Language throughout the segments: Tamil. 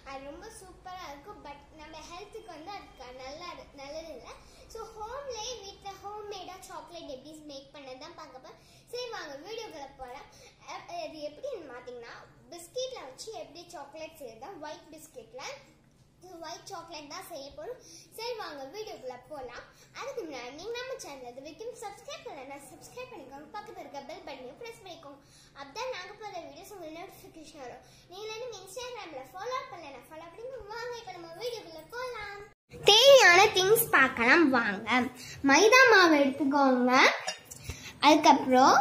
அது ரொம்ப சூப்பராக இருக்கும் பட் நம்ம ஹெல்த்துக்கு வந்து அது நல்லா நல்லது இல்லை ஸோ ஹோம்லேயே வீட்டில் ஹோம் மேடாக சாக்லேட் எப்படி மேக் பண்ணது தான் பார்க்க போகிறோம் சரி வாங்க வீடியோக்குள்ள போகிறேன் அது எப்படின்னு பார்த்தீங்கன்னா பிஸ்கெட்டில் வச்சு எப்படி சாக்லேட் செய்யறதா ஒயிட் பிஸ்கெட்டில் ஒயிட் சாக்லேட் தான் செய்ய போகிறோம் சரி வாங்க வீடியோக்குள்ள போகலாம் அதுக்கு முன்னாடி நீங்கள் நம்ம சேனல் இது வரைக்கும் சப்ஸ்கிரைப் பண்ணலன்னா சப்ஸ்கிரைப் பண்ணிக்கோங்க பக்கத்தில் இருக்க பெல் பட்டனையும் ப்ரெஸ் பண்ணிக்கோங்க அப்பதான் நாங்கள் போகிற வீடியோஸ் உங்களுக்கு நோட்டிஃபிகேஷன் வரும் நீங்கள் வந்து இன்ஸ்டாகிராமில் ஃபாலோ பண்ணலன்னா ஃபாலோ பண்ணி வாங்க இப்போ நம்ம வீடியோக்குள்ள போகலாம் தேவையான திங்ஸ் பார்க்கலாம் வாங்க மைதா மாவு எடுத்துக்கோங்க அதுக்கப்புறம்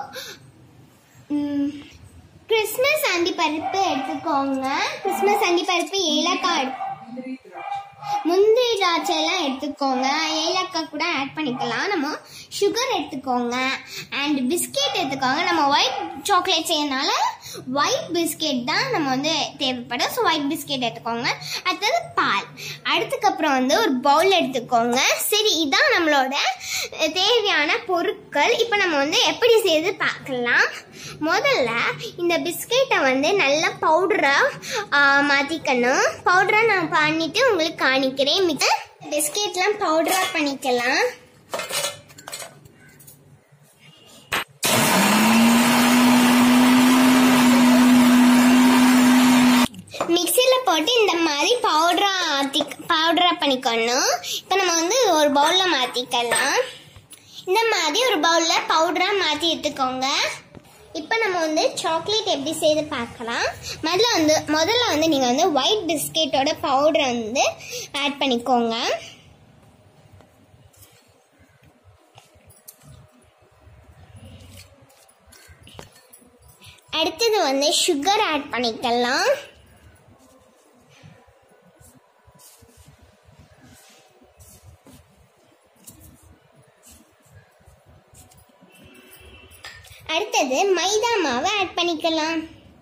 கிறிஸ்மஸ் அண்டி பருப்பு எடுத்துக்கோங்க கிறிஸ்மஸ் அண்டி பருப்பு ஏலக்காய் முந்திரி திராட்சை எல்லாம் எடுத்துக்கோங்க ஏலக்காய் கூட ஆட் பண்ணிக்கலாம் நம்ம சுகர் எடுத்துக்கோங்க அண்ட் பிஸ்கெட் எடுத்துக்கோங்க நம்ம ஒயிட் சாக்லேட் செய்யறதுனால ஒயிட் பிஸ்கெட் தான் நம்ம வந்து தேவைப்படும் ஸோ ஒயிட் பிஸ்கெட் எடுத்துக்கோங்க அடுத்தது பால் அடுத்துக்கப்புறம் வந்து ஒரு பவுல் எடுத்துக்கோங்க சரி இதான் நம்மளோட தேவையான பொருட்கள் இப்போ நம்ம வந்து எப்படி செய்து பார்க்கலாம் முதல்ல இந்த பிஸ்கெட்டை வந்து நல்லா பவுடராக மாற்றிக்கணும் பவுடராக நான் பண்ணிட்டு உங்களுக்கு காணிக்கிறேன் மிச்ச பிஸ்கெட்லாம் பவுடராக பண்ணிக்கலாம் மிக்சியில் போட்டு இந்த மாதிரி பவுடரா ஆற்றி பவுடரா பண்ணிக்கணும் இப்போ நம்ம வந்து ஒரு பவுலில் மாற்றிக்கலாம் இந்த மாதிரி ஒரு பவுலில் பவுடராக மாற்றி எடுத்துக்கோங்க இப்போ நம்ம வந்து சாக்லேட் எப்படி செய்து பார்க்கலாம் முதல்ல வந்து முதல்ல வந்து நீங்கள் வந்து ஒயிட் பிஸ்கெட்டோட பவுடரை வந்து ஆட் பண்ணிக்கோங்க அடுத்தது வந்து சுகர் ஆட் பண்ணிக்கலாம் அடுத்தது மைதா மாவை ஆட் பண்ணிக்கலாம்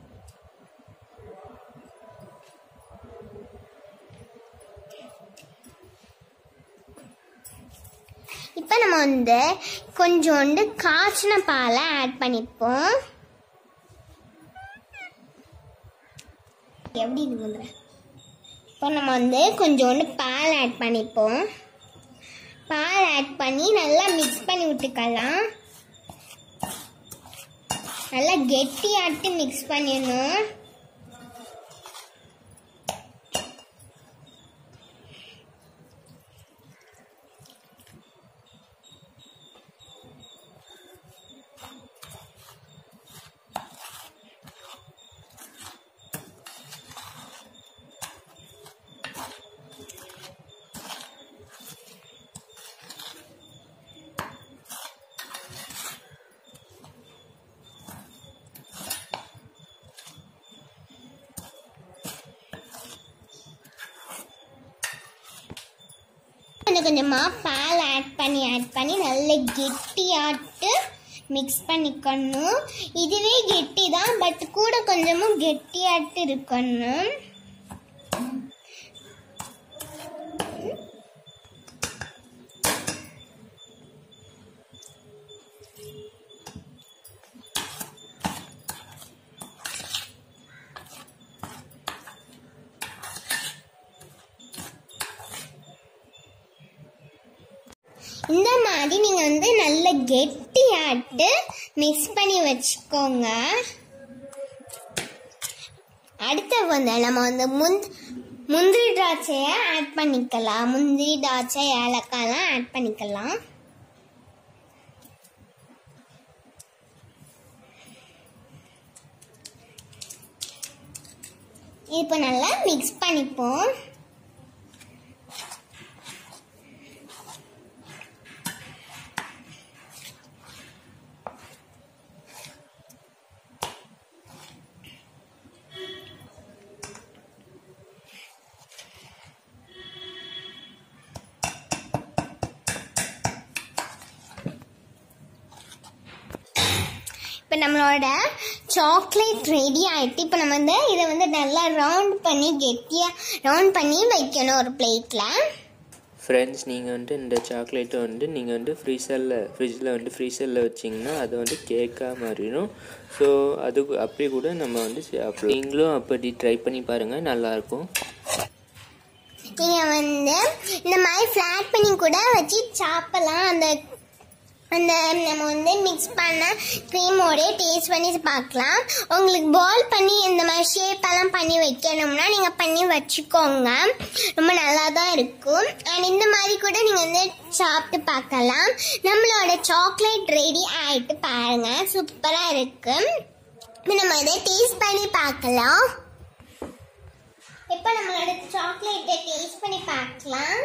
இப்போ நம்ம வந்து கொஞ்சோண்டு காய்ச்சின பாலை ஆட் பண்ணிப்போம் எப்படி இருக்குங்கிற இப்போ நம்ம வந்து கொஞ்சோண்டு பால் ஆட் பண்ணிப்போம் பால் ஆட் பண்ணி நல்லா மிக்ஸ் பண்ணி விட்டுக்கலாம் நல்லா கெட்டியாட்டு மிக்ஸ் பண்ணிடணும் கொஞ்சம் கொஞ்சமாக பால் ஆட் பண்ணி ஆட் பண்ணி நல்ல கெட்டியாட்டு மிக்ஸ் பண்ணிக்கணும் இதுவே கெட்டி தான் பட் கூட கொஞ்சமும் கெட்டியாட்டு இருக்கணும் இந்த மாதிரி நீங்கள் வந்து நல்ல கெட்டியாட்டு மிக்ஸ் பண்ணி வச்சுக்கோங்க அடுத்து வந்து நம்ம வந்து முந்த் முந்திரி திராட்சையை ஆட் பண்ணிக்கலாம் முந்திரி திராட்சை ஏலக்காய்லாம் ஆட் பண்ணிக்கலாம் இப்போ நல்லா மிக்ஸ் பண்ணிப்போம் இப்போ நம்மளோட சாக்லேட் ரெடி ஆகிட்டு இப்போ நம்ம வந்து இதை வந்து நல்லா ரவுண்ட் பண்ணி கெட்டியாக ரவுண்ட் பண்ணி வைக்கணும் ஒரு பிளேட்டில் ஃப்ரெண்ட்ஸ் நீங்கள் வந்துட்டு இந்த சாக்லேட்டை வந்து நீங்கள் வந்து ஃப்ரீசரில் ஃப்ரிட்ஜில் வந்து ஃப்ரீசரில் வச்சிங்கன்னா அது வந்து கேக்காக மாறிடும் ஸோ அது அப்படி கூட நம்ம வந்து சாப்பிடலாம் நீங்களும் அப்படி ட்ரை பண்ணி பாருங்கள் நல்லாயிருக்கும் நீங்கள் வந்து இந்த மாதிரி ஃப்ளாட் பண்ணி கூட வச்சு சாப்பிடலாம் அந்த அந்த நம்ம வந்து மிக்ஸ் பண்ண க்ரீமோடய டேஸ்ட் பண்ணி பார்க்கலாம் உங்களுக்கு பால் பண்ணி இந்த மாதிரி ஷேப் எல்லாம் பண்ணி வைக்கணும்னா நீங்கள் பண்ணி வச்சுக்கோங்க ரொம்ப நல்லா தான் இருக்கும் அண்ட் இந்த மாதிரி கூட நீங்கள் வந்து சாப்பிட்டு பார்க்கலாம் நம்மளோட சாக்லேட் ரெடி ஆகிட்டு பாருங்க சூப்பராக இருக்கு இப்போ நம்ம இதை டேஸ்ட் பண்ணி பார்க்கலாம் இப்போ நம்மளோட சாக்லேட்டை டேஸ்ட் பண்ணி பார்க்கலாம்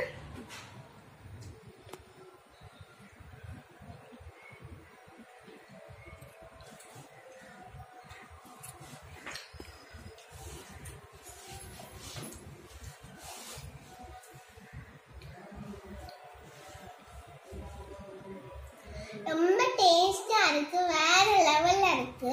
ரொம்ப டேஸ்டா இருக்கு வேற லெவல்ல இருக்கு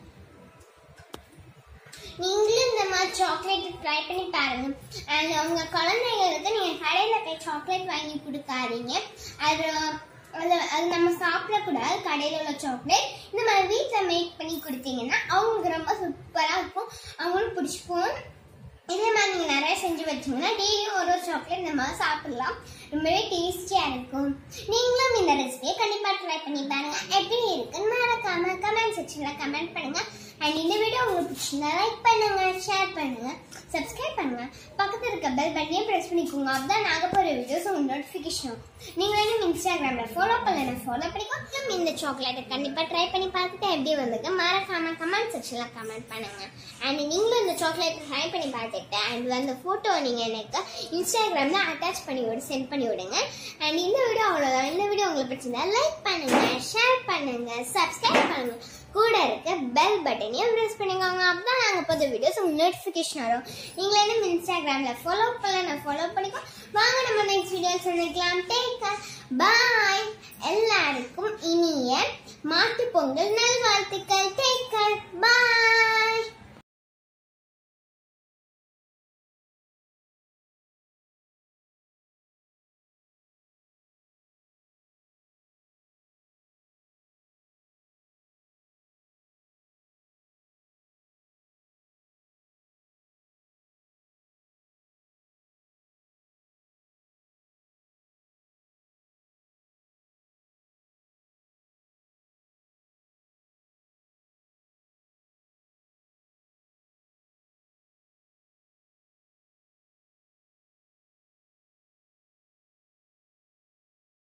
நீங்களும் இந்த மாதிரி சாக்லேட் ட்ரை பண்ணி பாருங்க அண்ட் உங்க குழந்தைங்களுக்கு நீங்க கடையில போய் சாக்லேட் வாங்கி கொடுக்காதீங்க அது அது அது நம்ம சாப்பிடக்கூடாது கடையில் உள்ள சாக்லேட் இந்த மாதிரி வீட்டில் மேக் பண்ணி கொடுத்தீங்கன்னா அவங்களுக்கு ரொம்ப சூப்பராக இருக்கும் அவங்களுக்கு பிடிச்சிக்கும் இதே மாதிரி நீங்கள் நிறைய செஞ்சு வச்சீங்கன்னா டெய்லியும் ஒரு ஒரு சாக்லேட் இந்த மாதிரி சாப்பிடலாம் ரொம்பவே டேஸ்டியாக இருக்கும் நீங்களும் இந்த ரெசிபியை கண்டிப்பாக ட்ரை பண்ணி பாருங்க எப்படி இருக்குன்னு மறக்காம கமெண்ட் செக்ஷனில் கமெண்ட் பண்ணுங்க அண்ட் இந்த வீடியோ உங்களுக்கு பிடிச்சிருந்தா லைக் பண்ணுங்க ஷேர் பண்ணுங்க சப்ஸ்கிரைப் பண்ணுங்க பக்கத்தில் இருக்க பெல் பட்டனையும் ப்ரெஸ் பண்ணிக்கோங்க அப்பதான் நாங்கள் போகிற வீடியோஸ் உங்களுக்கு நோட்டிஃபிகேஷன் ஆகும் நீங்கள் வேணும் இன்ஸ்டாகிராமில் ஃபாலோ பண்ணல ஃபாலோ பண்ணிக்கோ இந்த சாக்லேட்டை கண்டிப்பாக ட்ரை பண்ணி பார்த்துட்டு எப்படி வந்திருக்கு மறக்காம கமெண்ட் செக்ஷனில் கமெண்ட் பண்ணுங்க அண்ட் நீங்களும் இந்த சாக்லேட் ட்ரை பண்ணி பார்த்துட்டு அண்ட் அந்த ஃபோட்டோ நீங்கள் எனக்கு இன்ஸ்டாகிராமில் அட்டாச் பண்ணி விடு சென்ட் பண்ணி விடுங்க அண்ட் இந்த வீடியோ அவ்வளோதான் இந்த வீடியோ உங்களுக்கு பிடிச்சிருந்தா லைக் பண்ணுங்க ஷேர் பண்ணுங்க சப்ஸ்கிரைப் பண்ணுங்க கூட இருக்க பெல் பட்டனையும் ப்ரெஸ் பண்ணிக்கோங்க அப்பதான் நாங்கள் புது வீடியோஸ் உங்களுக்கு நோட்டிஃபிகேஷன் வரும் நீங்களே நம்ம இன்ஸ்டாகிராமில் ஃபாலோ பண்ணல ஃபாலோ பண்ணிக்கோ வாங்க நம்ம நெக்ஸ்ட் வீடியோ சந்திக்கலாம் டேக் பாய் எல்லாருக்கும் இனிய மாட்டு பொங்கல் நல்வாழ்த்துக்கள் டேக் பாய்